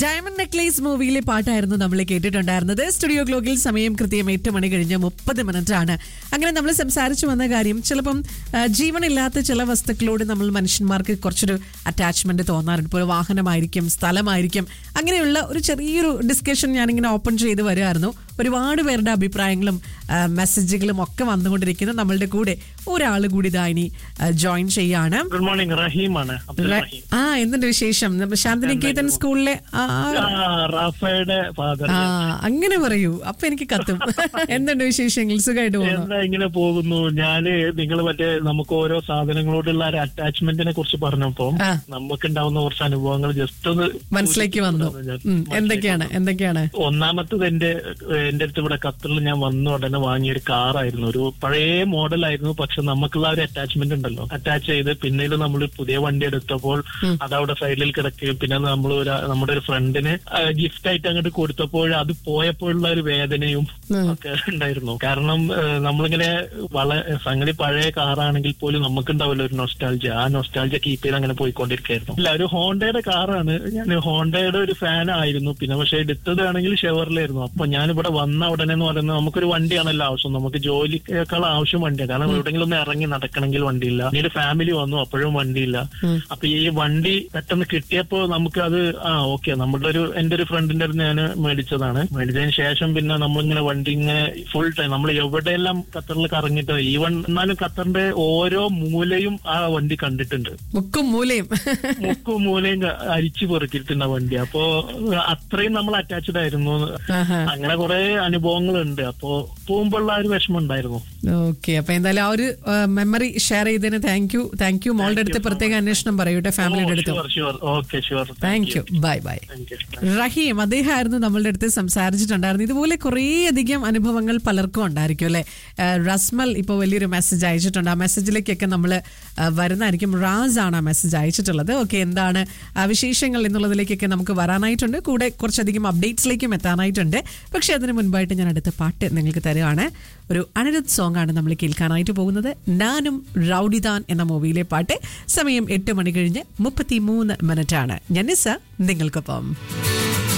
Diamond necklace മൂവിയിലെ പാട്ടായിരുന്നു നമ്മൾ കേട്ടിട്ടുണ്ടായിരുന്നത് സ്റ്റുഡിയോ ഗ്ലോക്കിൽ സമയം കൃത്യം എട്ട് മണി കഴിഞ്ഞ് മുപ്പത് മിനിറ്റ് ആണ് അങ്ങനെ നമ്മൾ സംസാരിച്ചു വന്ന കാര്യം ചിലപ്പം ആ, ജീവനില്ലാത്ത ചില വസ്തുക്കളോട് നമ്മൾ മനുഷ്യന്മാർക്ക് കുറച്ചൊരു അറ്റാച്ച്മെന്റ് തോന്നാറുണ്ട് ഇപ്പോൾ ഒരു വാഹനമായിരിക്കും സ്ഥലമായിരിക്കും അങ്ങനെയുള്ള ഒരു ചെറിയൊരു ഡിസ്കഷൻ ഞാനിങ്ങനെ ഓപ്പൺ ചെയ്ത് വരുമായിരുന്നു ഒരുപാട് പേരുടെ അഭിപ്രായങ്ങളും ആ, മെസ്സേജുകളും ഒക്കെ വന്നുകൊണ്ടിരിക്കുന്നു നമ്മളുടെ കൂടെ ഒരാൾ കൂടി ഇതാ ഇനി ജോയിൻ ചെയ്യാണ് ഗുഡ് മോർണിംഗ് റഹീമാണ് അബ്ദുൽ റഹീം ആ എന്തുണ്ട് വിശേഷം നമ്മ ശാന്തിനികേതൻ സ്കൂളിലെ ആ ആ, ആ റാഫയുടെ ഫാദർ ആ അങ്ങനെ പറയൂ അപ്പൊ എനിക്ക് കത്തും എന്തുണ്ട് വിശേഷങ്ങൾ സുഖമായിട്ട് പോകുന്നു എന്താ ഇങ്ങനെ പോകുന്നു ഞാന് നിങ്ങൾ മറ്റേ നമുക്ക് ഓരോ സാധനങ്ങളോടുള്ള ഒരു അറ്റാച്ച്മെന്റിനെ കുറിച്ച് പറഞ്ഞപ്പോ ആ. നമുക്കുണ്ടാവുന്ന കുറച്ച് അനുഭവങ്ങൾ ജസ്റ്റ് ഒന്ന് മനസ്സിലേക്ക് വന്നു ഞാൻ ഉം, എന്തൊക്കെയാണ് എന്തൊക്കെയാണ് ഒന്നാമത്തത് എന്റെ എന്റെ അടുത്ത് ഇവിടെ ഖത്തറിൽ ഞാൻ വന്ന ഉടനെ വാങ്ങിയ ഒരു കാറായിരുന്നു ഒരു പഴയ മോഡലായിരുന്നു പക്ഷെ നമുക്കുള്ള ആ ഒരു അറ്റാച്ച്മെന്റ് ഉണ്ടല്ലോ അറ്റാച്ച് ചെയ്ത് പിന്നീട് നമ്മൾ പുതിയ വണ്ടി എടുത്തപ്പോൾ അതവിടെ സൈഡിൽ കിടക്കുകയും പിന്നെ നമ്മൾ ഒരു നമ്മുടെ ഒരു ഫ്രണ്ടിന് ഗിഫ്റ്റ് ആയിട്ട് അങ്ങോട്ട് കൊടുത്തപ്പോൾ അത് പോയപ്പോഴുള്ള ഒരു വേദനയും ഒക്കെ ഉണ്ടായിരുന്നു കാരണം ഏഹ്, നമ്മളിങ്ങനെ വള സംഗതി പഴയ കാറാണെങ്കിൽ പോലും നമുക്കുണ്ടാവില്ല ഒരു നൊസ്റ്റാൾജി ആ നൊസ്റ്റാൾജി കീപ്പ് ചെയ്ത് അങ്ങനെ പോയിക്കൊണ്ടിരിക്കുകയായിരുന്നു ഇല്ല ഒരു ഹോണ്ടയുടെ കാറാണ് ഞാൻ ഹോണ്ടയുടെ ഒരു ഫാൻ ആയിരുന്നു പിന്നെ പക്ഷെ എടുത്തതാണെങ്കിൽ ഷെവറിലായിരുന്നു അപ്പൊ ഞാൻ ഇവിടെ വന്ന ഉടനെ എന്ന് പറയുന്നത് നമുക്കൊരു വണ്ടിയാണല്ലോ ആവശ്യം നമുക്ക് ജോലിയേക്കാൾ ആവശ്യം വണ്ടിയാണ് കാരണം എവിടെയെങ്കിലും ഒന്ന് ഇറങ്ങി നടക്കണമെങ്കിൽ വണ്ടിയില്ല പിന്നീട് ഫാമിലി വന്നു അപ്പോഴും വണ്ടിയില്ല അപ്പൊ ഈ വണ്ടി പെട്ടെന്ന് കിട്ടിയപ്പോ നമുക്ക് അത് ആ ഓക്കെ നമ്മുടെ ഒരു എന്റെ ഒരു ഫ്രണ്ടിന്റെ അടുത്ത് ഞാൻ മേടിച്ചതാണ് മേടിച്ചതിന് ശേഷം പിന്നെ നമ്മളിങ്ങനെ വണ്ടി ഇങ്ങനെ ഫുൾ ടൈം നമ്മൾ എവിടെയെല്ലാം ഖത്തറിൽ കറങ്ങിയിട്ട് ഈവൻ എന്നാലും ഖത്തറിന്റെ ഓരോ മൂലയും ആ വണ്ടി കണ്ടിട്ടുണ്ട് മുക്കും മൂലയും മുക്കും മൂലയും ക- അരിച്ചു പെറുക്കിയിട്ടുണ്ട് ആ വണ്ടി അപ്പോ അത്രയും നമ്മൾ അറ്റാച്ച്ഡ് ആയിരുന്നു ആഹാ. അങ്ങനെ കുറെ അനുഭവങ്ങളുണ്ട് അപ്പോ പോകുമ്പോഴുള്ള ആ ഒരു വിഷമം ഉണ്ടായിരുന്നു ഓക്കെ അപ്പൊ എന്തായാലും ആ ഒരു മെമ്മറി ഷെയർ ചെയ്തതിന് താങ്ക് യു താങ്ക് യു മോളുടെ അടുത്ത് പ്രത്യേക അന്വേഷണം പറയൂട്ടെ ഫാമിലിയുടെ അടുത്തും sure sure okay sure thank you bye bye thank you Rahim അദ്ദേഹമായിരുന്നു നമ്മളുടെ അടുത്ത് സംസാരിച്ചിട്ടുണ്ടായിരുന്നു ഇതുപോലെ കുറേയധികം അനുഭവങ്ങൾ പലർക്കും ഉണ്ടായിരിക്കും അല്ലെ റസ്മൽ ഇപ്പോൾ വലിയൊരു മെസ്സേജ് അയച്ചിട്ടുണ്ട് ആ മെസ്സേജിലേക്കൊക്കെ നമ്മൾ വരുന്നതായിരിക്കും റാസ് ആണ് ആ മെസ്സേജ് അയച്ചിട്ടുള്ളത് ഓക്കെ എന്താണ് ആ വിശേഷങ്ങൾ എന്നുള്ളതിലേക്കൊക്കെ നമുക്ക് വരാനായിട്ടുണ്ട് കൂടെ കുറച്ചധികം അപ്ഡേറ്റ്സിലേക്കും എത്താനായിട്ടുണ്ട് പക്ഷെ അതിന് മുൻപായിട്ട് ഞാൻ അടുത്ത പാട്ട് നിങ്ങൾക്ക് തരുവാണ് ഒരു അനിരുദ്ധ് സോങ് ആണ് നമ്മൾ കേൾക്കാനായിട്ട് പോകുന്നത് നാനും റൌഡിദാൻ എന്ന മൂവിയിലെ പാട്ട് സമയം എട്ട് മണി കഴിഞ്ഞ് മുപ്പത്തി മൂന്ന് മിനിറ്റ് ആണ് ഞാൻ നിസ നിങ്ങൾക്കൊപ്പം